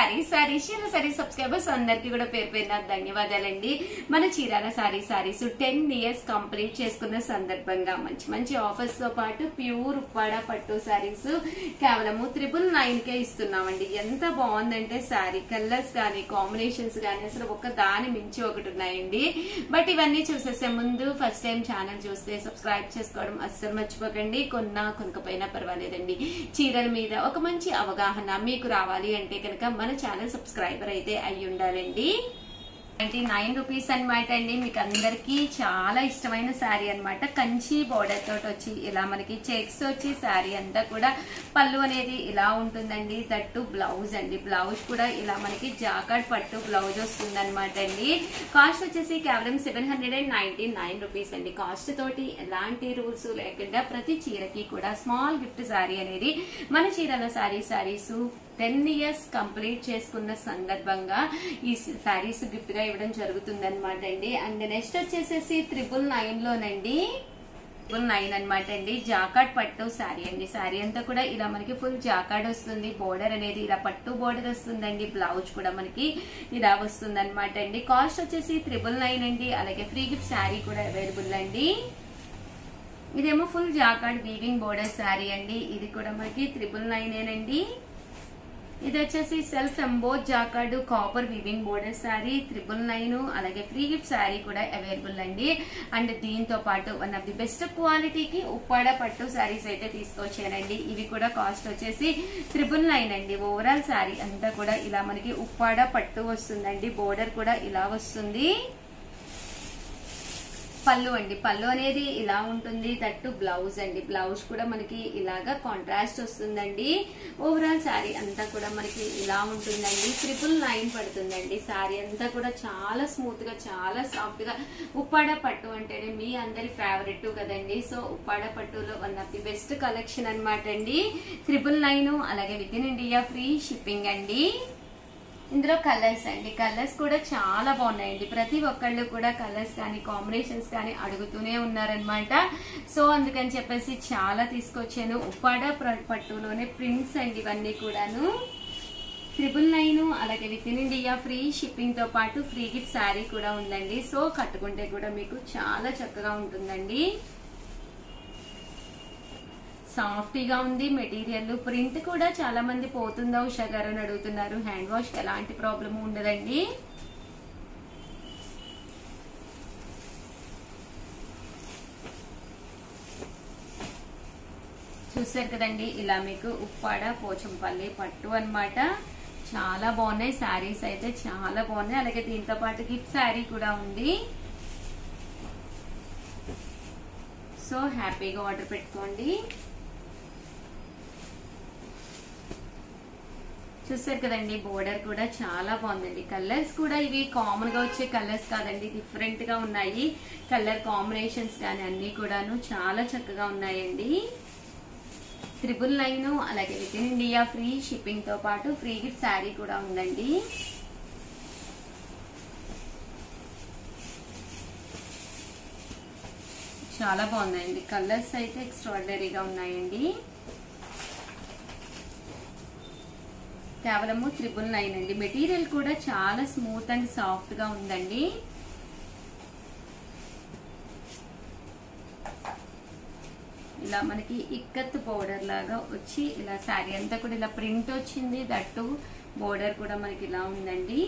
sorry sari చీర sari subscribers అందరికి కూడా పేరు పేరున ధన్యవాదాలండి మన Chirala sari saris ten years complete చేసుకున్న సందర్భంగా మంచి మంచి ఆఫర్స్ తో పాటు ప్యూర్ ఉప్పాడ పట్టు సారీస్ కేవలము త్రిబుల్ నైన్ కే ఇస్తున్నామండి ఎంత బాగుందంటే సారీ కలర్స్ కానీ కాంబినేషన్స్ కానీ అసలు ఒక దాని మించి ఒకటి ఉన్నాయండి బట్ ఇవన్నీ చూసేసే ముందు ఫస్ట్ టైం ఛానల్ చూస్తే సబ్స్క్రైబ్ చేసుకోవడం అస్సలు మర్చిపోకండి కొన్నా కొనకపోయినా పర్వాలేదండి చీరల మీద ఒక మంచి అవగాహన మీకు రావాలి అంటే కనుక మన ఛానల్ సబ్స్క్రైబర్ అయితే అయి ఉండాలండి నైన్టీ నైన్ రూపీస్ అనమాట అండి మీకు అందరికి చాలా ఇష్టమైన శారీ అన్నమాట కంచి బోర్డర్ తోటి వచ్చి ఇలా మనకి చెక్స్ వచ్చి శారీ అంతా కూడా పళ్ళు అనేది ఇలా ఉంటుందండి దట్టు బ్లౌజ్ అండి బ్లౌజ్ కూడా ఇలా మనకి జాకాడ్ పట్టు బ్లౌజ్ వస్తుంది అనమాట అండి కాస్ట్ వచ్చేసి కేవలం seven hundred and ninety nine rupees అండి కాస్ట్ తోటి ఎలాంటి రూల్స్ లేకుండా ప్రతి చీరకి కూడా స్మాల్ గిఫ్ట్ శారీ అనేది మన చీరల sari saris ten years complete చేసుకున్న సందర్భంగా ఈ శారీస్ గిఫ్ట్ గా ఇవ్వడం జరుగుతుంది అనమాట అండి అండ్ నెక్స్ట్ వచ్చేసేసి త్రిబుల్ నైన్ లోనండి ట్రిపుల్ నైన్ అనమాట అండి జాకాడ్ పట్టు శారీ అండి శారీ అంతా కూడా ఇలా మనకి ఫుల్ జాకాడ్ వస్తుంది బోర్డర్ అనేది ఇలా పట్టు బోర్డర్ వస్తుందండి బ్లౌజ్ కూడా మనకి ఇలా వస్తుంది అనమాట అండి కాస్ట్ వచ్చేసి త్రిబుల్ నైన్ అండి అలాగే ఫ్రీ గిఫ్ట్ శారీ కూడా అవైలబుల్ అండి ఇదేమో full jacquard weaving border sari అండి ఇది కూడా మనకి త్రిబుల్ నైన్ ఏనండి ఇది వచ్చేసి self emboss jacquard copper weaving border sari triple nine అలాగే ఫ్రీ గిఫ్ట్ శారీ కూడా అవైలబుల్ అండి అండ్ దీంతో పాటు వన్ ఆఫ్ ది బెస్ట్ క్వాలిటీకి ఉప్పాడ పట్టు శారీస్ అయితే తీసుకొచ్చానండి ఇవి కూడా కాస్ట్ వచ్చేసి త్రిబుల్ నైన్ అండి ఓవరాల్ శారీ అంతా కూడా ఇలా మనకి ఉప్పాడ పట్టు వస్తుందండి బోర్డర్ కూడా ఇలా వస్తుంది పళ్ళు అండి పళ్ళు అనేది ఇలా ఉంటుంది దట్టు బ్లౌజ్ అండి బ్లౌజ్ కూడా మనకి ఇలాగా కాంట్రాస్ట్ వస్తుందండి ఓవరాల్ శారీ అంతా కూడా మనకి ఇలా ఉంటుందండి ట్రిపుల్ నైన్ పడుతుందండి శారీ అంతా కూడా చాలా స్మూత్ గా చాలా సాఫ్ట్ గా ఉప్పాడ పట్టు అంటేనే మీ అందరి ఫేవరెట్ కదండి సో ఉప్పాడ పట్టులో one of the best collection అనమాట అండి ట్రిపుల్ నైన్ అలాగే with in India free shipping అండి ఇందులో కలర్స్ అండి కలర్స్ కూడా చాలా బాగున్నాయండి ప్రతి ఒక్కళ్ళు కూడా కలర్స్ కానీ కాంబినేషన్స్ కానీ అడుగుతూనే ఉన్నారనమాట సో అందుకని చెప్పేసి చాలా తీసుకొచ్చాను ఉప్పాడ ప్ర- పట్టులోనే ప్రింట్స్ అండి ఇవన్నీ కూడాను ట్రిపుల్ నైన్ అలాగే with in India free shipping తో పాటు ఫ్రీ గిఫ్ట్ శారీ కూడా ఉందండి సో కట్టుకుంటే కూడా మీకు చాలా చక్కగా ఉంటుందండి సాఫ్టీగా ఉంది మెటీరియల్ ప్రింట్ కూడా చాలా మంది పోతుందా ఉషా గారు అని అడుగుతున్నారు హ్యాండ్ వాష్ ఎలాంటి ప్రాబ్లం ఉండదండి చూసారు కదండి ఇలా మీకు ఉప్పాడ పోచంపల్లి పట్టు అన్నమాట చాలా బాగున్నాయి శారీస్ అయితే చాలా బాగున్నాయి అలాగే దీంతో పాటు గిఫ్ట్ శారీ కూడా ఉంది సో హ్యాపీగా ఆర్డర్ పెట్టుకోండి చూసారు కదండి బోర్డర్ కూడా చాలా బాగుందండి కలర్స్ కూడా ఇవి కామన్ గా వచ్చే కలర్స్ కాదండి డిఫరెంట్ గా ఉన్నాయి కలర్ కాంబినేషన్స్ కానీ అన్ని కూడాను చాలా చక్కగా ఉన్నాయండి త్రిబుల్ నైన్ అలాగే with in India free shipping తో పాటు ఫ్రీ గిఫ్ట్ శారీ కూడా ఉందండి చాలా బాగున్నాయండి కలర్స్ అయితే ఎక్స్ట్రాడినరీగా ఉన్నాయండి కేవలము త్రిబుల్ నైన్ అండి మెటీరియల్ కూడా చాలా స్మూత్ అండ్ సాఫ్ట్ గా ఉందండి ఇలా మనకి ఇక్కత్ బోర్డర్ లాగా వచ్చి ఇలా శారీ అంతా కూడా ఇలా ప్రింట్ వచ్చింది దట్టు బోర్డర్ కూడా మనకి ఇలా ఉందండి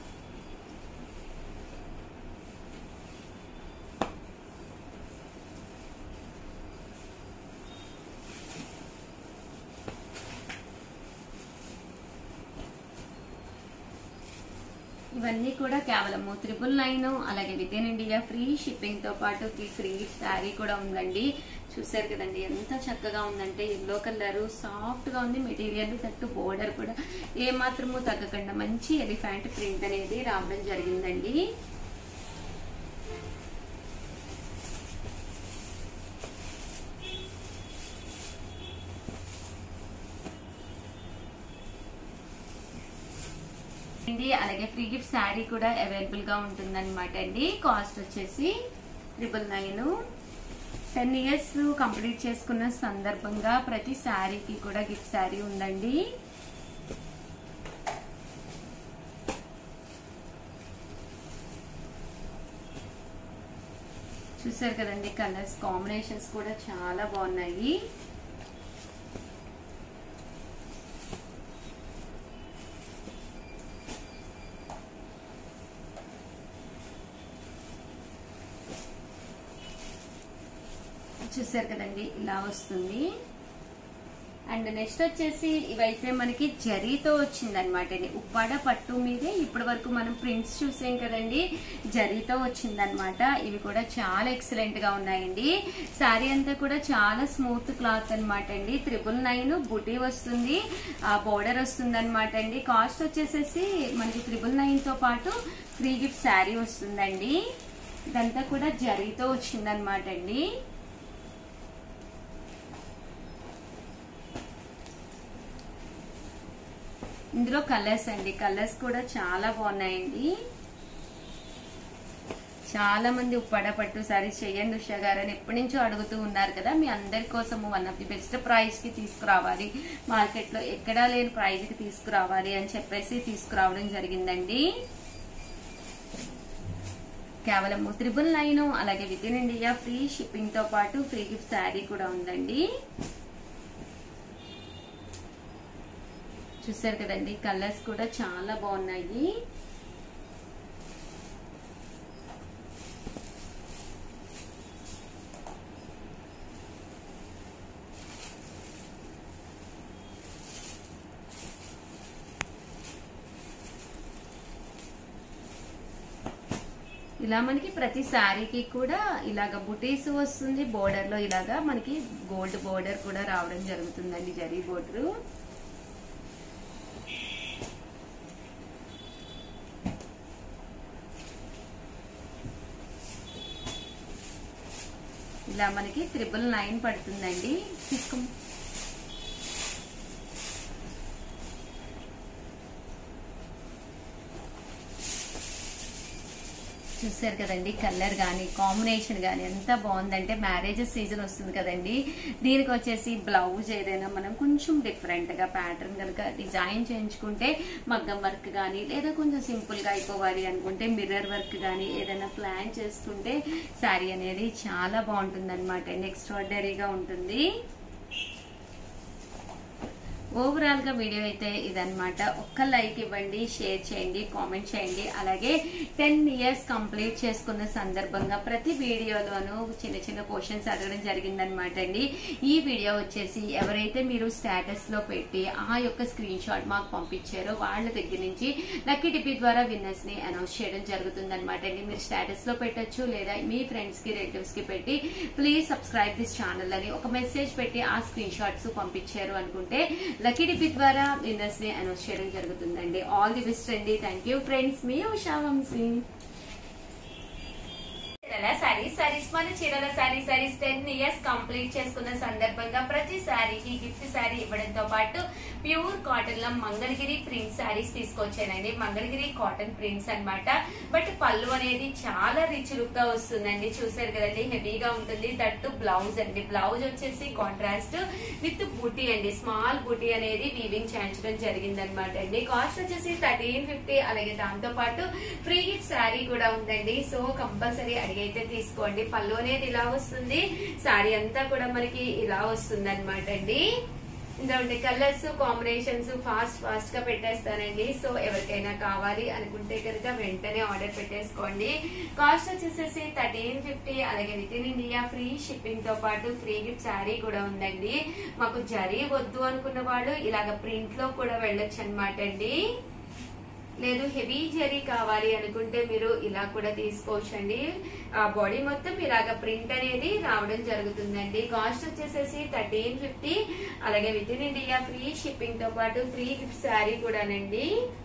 ఇవన్నీ కూడా కేవలము త్రిపుల్ నైన్ అలాగే with in India free shipping తో పాటు ఫ్రీ శారీ కూడా ఉందండి చూసారు కదండి ఎంత చక్కగా ఉందంటే ఎల్లో కలర్ సాఫ్ట్ గా ఉంది మెటీరియల్ తట్టు బోర్డర్ కూడా ఏ మాత్రము తగ్గకుండా మంచి ఎలిఫెంట్ ప్రింట్ అనేది రావడం జరిగిందండి అండి అలాగే ఫ్రీ గిఫ్ట్ శారీ కూడా అవైలబుల్ గా ఉంటుందన్నమాట అండి కాస్ట్ వచ్చేసి triple nine ten years complete చేసుకున్న సందర్భంగా ప్రతి శారీకి కూడా గిఫ్ట్ శారీ ఉందండి చూసారు కదండి కలర్స్ కాంబినేషన్స్ కూడా చాలా బాగున్నాయి చూసారు కదండి ఇలా వస్తుంది అండ్ నెక్స్ట్ వచ్చేసి ఇవైతే మనకి జరీతో వచ్చిందనమాట అండి ఉప్పాడ పట్టు మీదే ఇప్పటి వరకు మనం ప్రింట్స్ చూసాం కదండి జరీతో వచ్చిందనమాట ఇవి కూడా చాలా ఎక్సలెంట్ గా ఉన్నాయండి శారీ అంతా కూడా చాలా స్మూత్ క్లాత్ అనమాట అండి త్రిబుల్ నైన్ బుటీ వస్తుంది ఆ బోర్డర్ వస్తుంది అనమాట అండి కాస్ట్ వచ్చేసేసి మనకి త్రిబుల్ నైన్ తో పాటు ఫ్రీ గిఫ్ట్ శారీ వస్తుందండి ఇదంతా కూడా జరీతో వచ్చిందనమాట అండి ఇందులో కలర్స్ అండి కలర్స్ కూడా చాలా బాగున్నాయండి చాలా మంది ఉప్పాడ పట్టు సారీస్ చెయ్యండి ఉషా గారు అని ఎప్పటి నుంచో అడుగుతూ ఉన్నారు కదా మీ అందరి కోసం one of the best price కి తీసుకురావాలి మార్కెట్ లో ఎక్కడా లేని ప్రైస్ కి తీసుకురావాలి అని చెప్పేసి తీసుకురావడం జరిగిందండి కేవలం త్రిబుల్ నైన్ అలాగే with in India free shipping తో పాటు ఫ్రీ గిఫ్ట్ శారీ కూడా ఉందండి చూసారు కదండి కలర్స్ కూడా చాలా బాగున్నాయి ఇలా మనకి ప్రతి శారీకి కూడా ఇలాగ బుటీస్ వస్తుంది బోర్డర్ లో ఇలాగా మనకి గోల్డ్ బోర్డర్ కూడా రావడం జరుగుతుందండి జరీ బోర్డర్ ఇలా మనకి త్రిబుల్ నైన్ పడుతుందండి తీసుకో చూసారు కదండి కలర్ కానీ కాంబినేషన్ కానీ ఎంత బాగుందంటే మ్యారేజెస్ సీజన్ వస్తుంది కదండి దీనికి వచ్చేసి బ్లౌజ్ ఏదైనా మనం కొంచెం డిఫరెంట్ గా ప్యాటర్న్ కనుక డిజైన్ చేయించుకుంటే మగ్గం వర్క్ కానీ లేదా కొంచెం సింపుల్ గా అయిపోవాలి అనుకుంటే మిర్రర్ వర్క్ కానీ ఏదైనా ప్లాన్ చేసుకుంటే శారీ అనేది చాలా బాగుంటుంది అనమాట ఎక్స్ట్రాడనరీగా ఉంటుంది ఓవరాల్ గా వీడియో అయితే ఇదనమాట ఒక్క లైక్ ఇవ్వండి షేర్ చేయండి కామెంట్ చేయండి అలాగే టెన్ ఇయర్స్ కంప్లీట్ చేసుకున్న సందర్భంగా ప్రతి వీడియోలోనూ చిన్న చిన్న క్వశ్చన్స్ అడగడం జరిగిందనమాట అండి ఈ వీడియో వచ్చేసి ఎవరైతే మీరు స్టేటస్ లో పెట్టి ఆ యొక్క స్క్రీన్ షాట్ మాకు పంపించారో వాళ్ళ దగ్గర నుంచి లక్కీ టిపి ద్వారా విన్నర్స్ ని అనౌన్స్ చేయడం జరుగుతుంది అనమాట అండి మీరు స్టేటస్ లో పెట్టొచ్చు లేదా మీ ఫ్రెండ్స్ కి రిలేటివ్స్ కి పెట్టి ప్లీజ్ సబ్స్క్రైబ్ దిస్ ఛానల్ అని ఒక మెసేజ్ పెట్టి ఆ స్క్రీన్ షాట్స్ పంపించారు అనుకుంటే లక్కీ డిపి ద్వారా విన్నర్స్ ని అనౌన్స్ చేయడం జరుగుతుందండి ఆల్ ది బెస్ట్ అండి థ్యాంక్ యూ ఫ్రెండ్స్ మీ ఉషా వంశీ చీరల సారీస్ సారీస్ మన చీరల sorry saris ten years complete చేసుకున్న సందర్భంగా ప్రతి సారీకి గిఫ్ట్ సారీ ఇవ్వడంతో పాటు ప్యూర్ కాటన్ లో మంగళగిరి ప్రింట్ సారీస్ తీసుకొచ్చానండి మంగళగిరి కాటన్ ప్రింట్స్ అన్నమాట బట్ పళ్ళు అనేది చాలా రిచ్ లుక్ గా వస్తుందండి చూసారు కదండి హెవీగా ఉంటుంది దట్టు బ్లౌజ్ అండి బ్లౌజ్ వచ్చేసి కాంట్రాస్ట్ విత్ బూటీ అండి స్మాల్ బూటీ అనేది వీవింగ్ చేయించడం జరిగింది అనమాట అండి కాస్ట్ వచ్చేసి థర్టీన్ ఫిఫ్టీ అలాగే దాంతో పాటు ఫ్రీ గిఫ్ట్ శారీ కూడా ఉందండి సో కంపల్సరీ అడిగైతే తీసుకోండి పళ్ళు అనేది ఇలా వస్తుంది శారీ అంతా కూడా మనకి ఇలా వస్తుంది అనమాట అండి ఇందులో ఉండే కలర్స్ కాంబినేషన్స్ ఫాస్ట్ ఫాస్ట్ గా పెట్టేస్తానండి సో ఎవరికైనా కావాలి అనుకుంటే కనుక వెంటనే ఆర్డర్ పెట్టేసుకోండి కాస్ట్ వచ్చేసేసి థర్టీన్ ఫిఫ్టీ అలాగే with in India free shipping తో పాటు ఫ్రీ గిఫ్ట్ శారీ కూడా ఉందండి మాకు జరీ వద్దు అనుకున్న వాళ్ళు ఇలాగ ప్రింట్ లో కూడా వెళ్ళొచ్చు అనమాట అండి లేదు హెవీ జరీ కావాలి అనుకుంటే మీరు ఇలా కూడా తీసుకోవచ్చండి ఆ బాడీ మొత్తం ఇలాగ ప్రింట్ అనేది రావడం జరుగుతుందండి కాస్ట్ వచ్చేసేసి థర్టీన్ ఫిఫ్టీ అలాగే with in India free shipping తో పాటు ఫ్రీ గిఫ్ట్ శారీ కూడానండి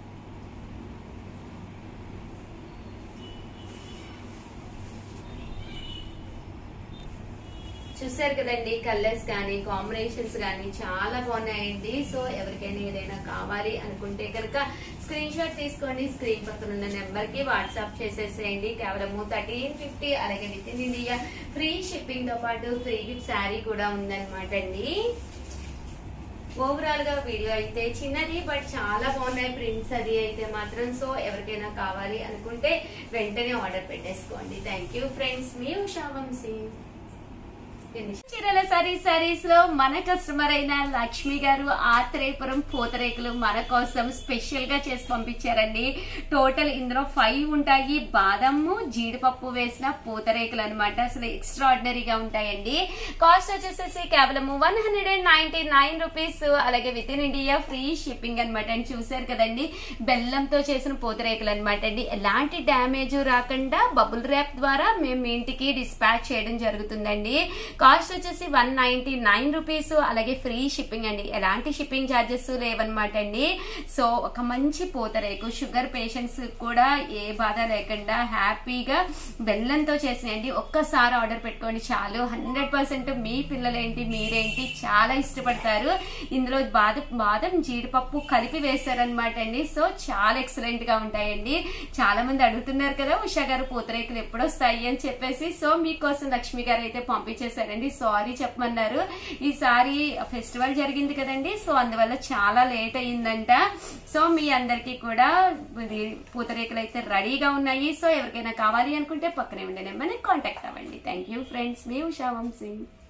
చూసారు కదండి కలర్స్ కానీ కాంబినేషన్స్ కానీ చాలా బాగున్నాయండి సో ఎవరికైనా ఏదైనా కావాలి అనుకుంటే కనుక స్క్రీన్ షాట్ తీసుకోండి స్క్రీన్ పక్కన ఉన్న నెంబర్ కి వాట్సాప్ చేసేసేయండి కేవలము థర్టీన్ ఫిఫ్టీ అలాగే with in India free shipping తో పాటు ఫ్రీ గిఫ్ట్ శారీ కూడా ఉందన్నమాట అండి ఓవరాల్ గా వీడియో అయితే చిన్నది బట్ చాలా బాగున్నాయి ప్రింట్స్ అది అయితే మాత్రం సో ఎవరికైనా కావాలి అనుకుంటే వెంటనే ఆర్డర్ పెట్టేసుకోండి థ్యాంక్ యూ ఫ్రెండ్స్ మీ ఉషా వంశీ చీరల సారీ సారీస్ లో మన కస్టమర్ అయిన లక్ష్మి గారు ఆత్రేయపురం పూతరేకులు మన కోసం స్పెషల్ గా చేసి పంపించారండి టోటల్ ఇందులో ఫైవ్ ఉంటాయి బాదము జీడిపప్పు వేసిన పూతరేకులు అనమాట అసలు ఎక్స్ట్రాడినరీగా ఉంటాయండి కాస్ట్ వచ్చేసేసి కేవలం one hundred and ninety nine rupees అలాగే with in India free shipping అనమాట అండి చూసారు కదండి బెల్లంతో చేసిన పూతరేకులు అనమాట అండి ఎలాంటి డ్యామేజ్ రాకుండా బబుల్ ర్యాప్ ద్వారా మేము మీ ఇంటికి డిస్పాచ్ చేయడం జరుగుతుందండి కాస్ట్ వచ్చేసి వన్ నైన్టీ నైన్ రూపీస్ అలాగే ఫ్రీ షిప్పింగ్ అండి ఎలాంటి షిప్పింగ్ ఛార్జెస్ లేవన్నమాట అండి సో ఒక మంచి పూతరేకు షుగర్ పేషెంట్స్ కూడా ఏ బాధ లేకుండా హ్యాపీగా బెల్లంతో చేసినండి ఒక్కసారి ఆర్డర్ పెట్టుకోండి చాలు హండ్రెడ్ పర్సెంట్ మీ పిల్లలేంటి మీరేంటి చాలా ఇష్టపడతారు ఇందులో బాదం బాదం జీడిపప్పు కలిపి వేస్తారనమాట అండి సో చాలా ఎక్సలెంట్ గా ఉంటాయండి చాలా మంది అడుగుతున్నారు కదా ఉషా గారు పూతరేకులు ఎప్పుడు వస్తాయి అని చెప్పేసి సో మీకోసం లక్ష్మి గారు అయితే పంపించేశారండి సారీ చెప్పమన్నారు ఈసారి ఫెస్టివల్ జరిగింది కదండి సో అందువల్ల చాలా లేట్ అయ్యిందంట సో మీ అందరికీ కూడా ఇది పూతరేకులు అయితే రెడీగా ఉన్నాయి సో ఎవరికైనా కావాలి అనుకుంటే పక్కనే ఉండే నెంబర్ని కాంటాక్ట్ అవ్వండి థ్యాంక్ యూ ఫ్రెండ్స్ మీ ఉషా వంశీ